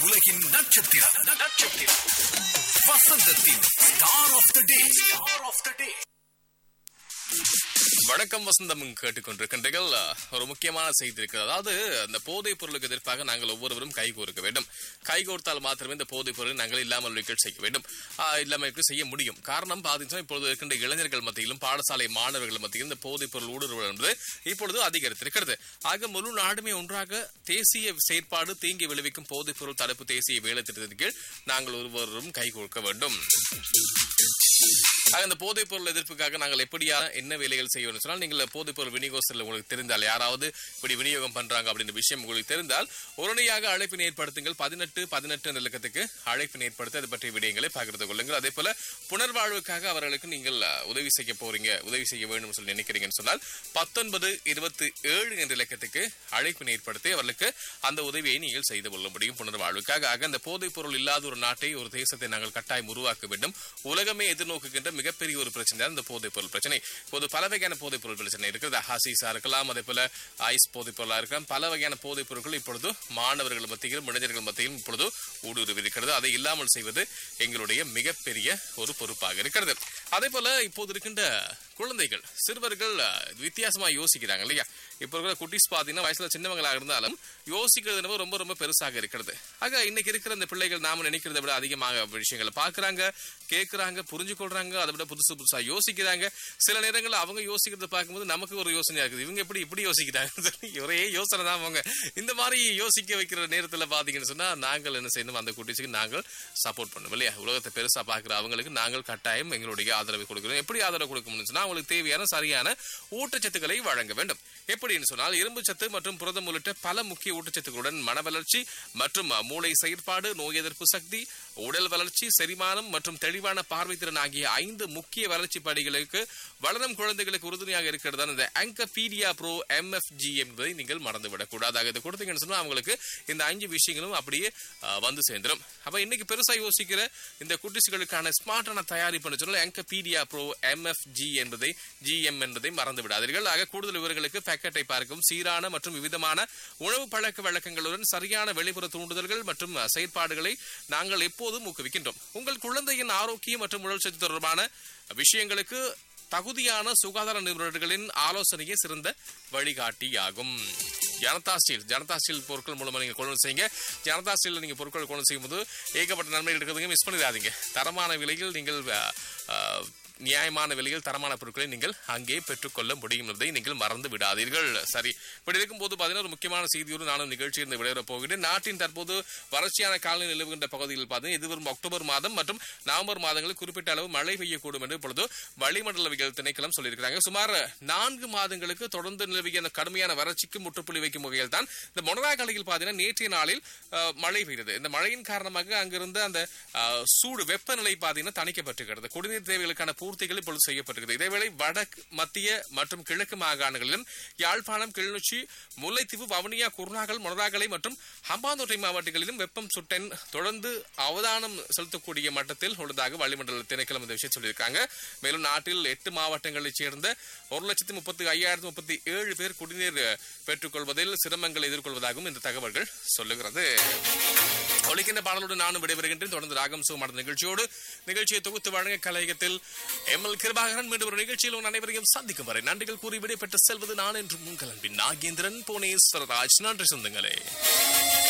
உலகின் நட்சத்திரம் நட்சத்திரம் வசந்தத்தின் star of the day star of the day வணக்கம் வசந்தம் கேட்டுக்கொண்டிருக்கின்றீர்கள் ஒரு முக்கியமான செய்தி இருக்கிறது அதாவது அந்த போதைப் பொருளுக்கு எதிர்ப்பாக நாங்கள் ஒவ்வொருவரும் கைகோர்க்க வேண்டும் கைகோர்த்தால் மாத்திரமே இந்த போதைப் பொருளை நாங்கள் இல்லாமல் ஒழிக்க செய்ய வேண்டும் ஆஹ் இல்லாமல் செய்ய முடியும் காரணம் பார்த்தீங்கன்னா இப்பொழுது இருக்கின்ற இளைஞர்கள் மத்தியிலும் பாடசாலை மாணவர்கள் மத்தியிலும் இந்த போதைப் பொருள் ஊடுருவல் என்பது இப்பொழுது அதிகரித்திருக்கிறது ஆக முழு நாடுமே ஒன்றாக தேசிய செயற்பாடு தீங்கி விளைவிக்கும் போதைப் பொருள் தடுப்பு தேசிய வேலை திட்டத்தின் கீழ் நாங்கள் ஒருவரும் கைகோர்க்க வேண்டும் ஆக இந்த போதைப் பொருள் எதிர்ப்புக்காக நாங்கள் எப்படியா என்ன வேலைகள் செய்யணும்னு சொன்னால் நீங்கள் போதைப் பொருள் விநியோகத்தில் உங்களுக்கு தெரிந்தால் யாராவது இப்படி விநியோகம் பண்றாங்க அப்படின்ற விஷயம் உங்களுக்கு தெரிந்தால் உடனடியாக அழைப்பினை ஏற்படுத்துங்கள் பதினெட்டு பதினெட்டு நிலக்கத்துக்கு அழைப்பினை ஏற்படுத்தி அது பற்றிய விடயங்களை பகிர்ந்து கொள்ளுங்கள் அதே போல புனர்வாழ்வுக்காக அவர்களுக்கு நீங்கள் அஹ், உதவி செய்ய போறீங்க உதவி செய்ய வேண்டும் சொல்லி நினைக்கிறீங்கன்னு சொன்னால் பத்தொன்பது இருபத்தி ஏழு என்ற இலக்கத்துக்கு அழைப்பினை ஏற்படுத்தி அவர்களுக்கு அந்த உதவியை நீங்கள் செய்து கொள்ள முடியும் புனர்வாழ்வுக்காக ஆக அந்த போதைப் பொருள் இல்லாத ஒரு நாட்டை ஒரு தேசத்தை நாங்கள் கட்டாயம் உருவாக்க வேண்டும் உலகமே எதிர்நோக்குகின்ற மிகப்பெரிய ஒரு பிரச்சனை தான் இந்த போதைப் பொருள் பிரச்சனை இப்போது பல வகையான போதைப் பொருள் பிரச்சனை இருக்குது ஹாசிஸா இருக்கலாம் அதே போல ஐஸ் போதைப் பொருளா இருக்கலாம் பல வகையான போதைப் பொருட்கள் இப்பொழுது மாணவர்கள் மத்தியிலும் இளைஞர்கள் மத்தியிலும் இப்பொழுது ஊடுருவி இருக்கிறது அதை இல்லாமல் செய்வது எங்களுடைய மிகப்பெரிய ஒரு பொறுப்பாக இருக்கிறது அதே போல இப்போது இருக்கின்ற குழந்தைகள் சிறுவர்கள் அஹ், வித்தியாசமா யோசிக்கிறாங்க இல்லையா இப்போ இருக்கிற குட்டீஸ் பார்த்தீங்கன்னா வயசுல சின்னவங்களாக இருந்தாலும் யோசிக்கிறது என்னவோ ரொம்ப ரொம்ப பெருசாக இருக்கிறது ஆக இன்னைக்கு இருக்கிற இந்த பிள்ளைகள் நாம நினைக்கிறதை விட அதிகமாக விஷயங்களை பார்க்கறாங்க கேட்கறாங்க புரிஞ்சு கொள்றாங்க அதை விட புதுசு புதுசா யோசிக்கிறாங்க சில நேரங்களில் அவங்க யோசிக்கிறத பார்க்கும்போது நமக்கு ஒரு யோசனையா இருக்குது இவங்க எப்படி இப்படி யோசிக்கிறாங்க சொல்லி ஒரே யோசனை தான் அவங்க இந்த மாதிரி யோசிக்க வைக்கிற நேரத்துல பாத்தீங்கன்னு சொன்னா நாங்கள் என்ன செய்யணும் அந்த குட்டீஸுக்கு நாங்கள் சப்போர்ட் பண்ணணும் இல்லையா உலகத்தை பெருசா பார்க்குற அவங்களுக்கு நாங்கள் கட்டாயம் எங்களுடைய ஆதரவை கொடுக்கிறோம் எப்படி ஆதரவு கொடுக்கணும்னு சொன்னா அவங்களுக்கு தேவையான சரியான ஊட்டச்சத்துக்களை வழங்க வேண்டும் எப்படின்னு சொன்னால் இரும்பு சத்து மற்றும் புரதம் உள்ளிட்ட பல முக்கிய ஊட்டச்சத்துக்களுடன் மன வளர்ச்சி மற்றும் மூளை செயற்பாடு நோய் எதிர்ப்பு சக்தி உடல் வளர்ச்சி செரிமானம் மற்றும் தெளிவான பார்வை திறன் ஆகிய ஐந்து முக்கிய வளர்ச்சி படிகளுக்கு வளரும் குழந்தைகளுக்கு உறுதுணையாக இருக்கிறது தான் இந்த ஆங்கபீடியா ப்ரோ எம்எஃப்ஜி என்பதை நீங்கள் மறந்துவிடக் கூடாது ஆக இதை கொடுத்தீங்கன்னு சொன்னா அவங்களுக்கு இந்த அஞ்சு விஷயங்களும் அப்படியே அஹ், வந்து சேர்ந்துடும் அப்ப இன்னைக்கு பெருசா யோசிக்கிற இந்த குட்டிஸ்களுக்கான ஸ்மார்ட்டான தயாரிப்புன்னு சொன்னால் ஆங்கபீடியா ப்ரோ எம்எஃப்ஜி என்பதை ஜிஎம் என்பதை மறந்து விடாதீர்கள் ஆக கூடுதல் விவரங்களுக்கு பேக்கெட்டை பார்க்கும் சீரான மற்றும் விவிதமான உணவு பழக்க வழக்கங்களுடன் சரியான வெளிப்புற தூண்டுதல்கள் மற்றும் அஹ், செயற்பாடுகளை நாங்கள் எப்போதும் ஊக்குவிக்கின்றோம் உங்கள் குழந்தையின் ஆரோக்கியம் மற்றும் உடல் சக்தி தொடர்பான விஷயங்களுக்கு தகுதியான சுகாதார நிபுணர்களின் ஆலோசனையே சிறந்த வழிகாட்டியாகும் ஜனதா ஸ்டீல் ஜனதா ஸ்டீல் பொருட்கள் மூலமா நீங்க கொள்வன் செய்யுங்க ஜனதா ஸ்டீல் நீங்க பொருட்கள் கொள்வன் செய்யும்போது ஏகப்பட்ட நன்மைகள் இருக்கிறதுங்க மிஸ் பண்ணிடாதீங்க தரமான விலையில் நீங்கள் அஹ், அஹ், நியாயமான விலையில் தரமான பொருட்களை நீங்கள் அங்கே பெற்றுக்கொள்ள முடியும் என்பதை நீங்கள் மறந்து விடாதீர்கள் சரி இப்படி இருக்கும்போது பார்த்தீங்கன்னா ஒரு முக்கியமான செய்தியோடு நானும் நிகழ்ச்சி இருந்து விளையாடப் போகிறேன் நாட்டின் தற்போது வறட்சியான காலநிலை நிலவுகின்ற பகுதியில் பார்த்தீங்கன்னா எதிர்வரும் அக்டோபர் மாதம் மற்றும் நவம்பர் மாதங்களில் குறிப்பிட்ட அளவு மழை பெய்யக்கூடும் என்று இப்பொழுது வளிமண்டலவியல் திணைக்களம் சொல்லியிருக்கிறாங்க சுமார் நான்கு மாதங்களுக்கு தொடர்ந்து நிலவிய அந்த கடுமையான வறட்சிக்கு முற்றுப்புள்ளி வைக்கும் வகையில் தான் இந்த மொனரா காலையில் பார்த்தீங்கன்னா நேற்றைய நாளில் அஹ், மழை பெய்தது இந்த மழையின் காரணமாக அங்கிருந்த அந்த அஹ், சூடு வெப்பநிலை பார்த்தீங்கன்னா தணிக்கப்பட்டிருக்கிறது குடிநீர் தேவைகளுக்கான பூர்த்திகள் இப்பொழுது செய்யப்பட்டிருக்கிறது இதேவேளை வடக்கு மத்திய மற்றும் கிழக்கு மாகாணங்களிலும் யாழ்ப்பாணம் கிளிநொச்சி முல்லைத்தீவு வவுனியா குருநாகல் மொனராகலை மற்றும் ஹம்பாந்தோட்டை மாவட்டங்களிலும் வெப்பம் சுட்டன் தொடர்ந்து அவதானம் செலுத்தக்கூடிய மட்டத்தில் உள்ளதாக வளிமண்டல திணைக்களம் இந்த விஷயம் சொல்லியிருக்காங்க மேலும் நாட்டில் எட்டு மாவட்டங்களைச் சேர்ந்த ஒரு லட்சத்தி முப்பத்தி ஐயாயிரத்தி முப்பத்தி ஏழு பேர் குடிநீர் அஹ், பெற்றுக்கொள்வதில் சிரமங்களை எதிர்கொள்வதாகவும் இந்த தகவல்கள் சொல்லுகிறது ஒழிக்கின்ற பாடலோடு நானும் விடைபெறுகின்றேன் தொடர்ந்து ராகம் சுகமான நிகழ்ச்சியோடு நிகழ்ச்சியை தொகுத்து வழங்க கலையகத்தில் எம் எல் கிருபாகரன் மீண்டும் ஒரு நிகழ்ச்சியில் உங்கள் அனைவரையும் சந்திக்கும் வரை நன்றிகள் கூறி விடைபெற்று செல்வது நான் என்று உங்கள் அன்பின் நாகேந்திரன் புவனேஸ்வரராஜ் நன்றி சொந்தங்களே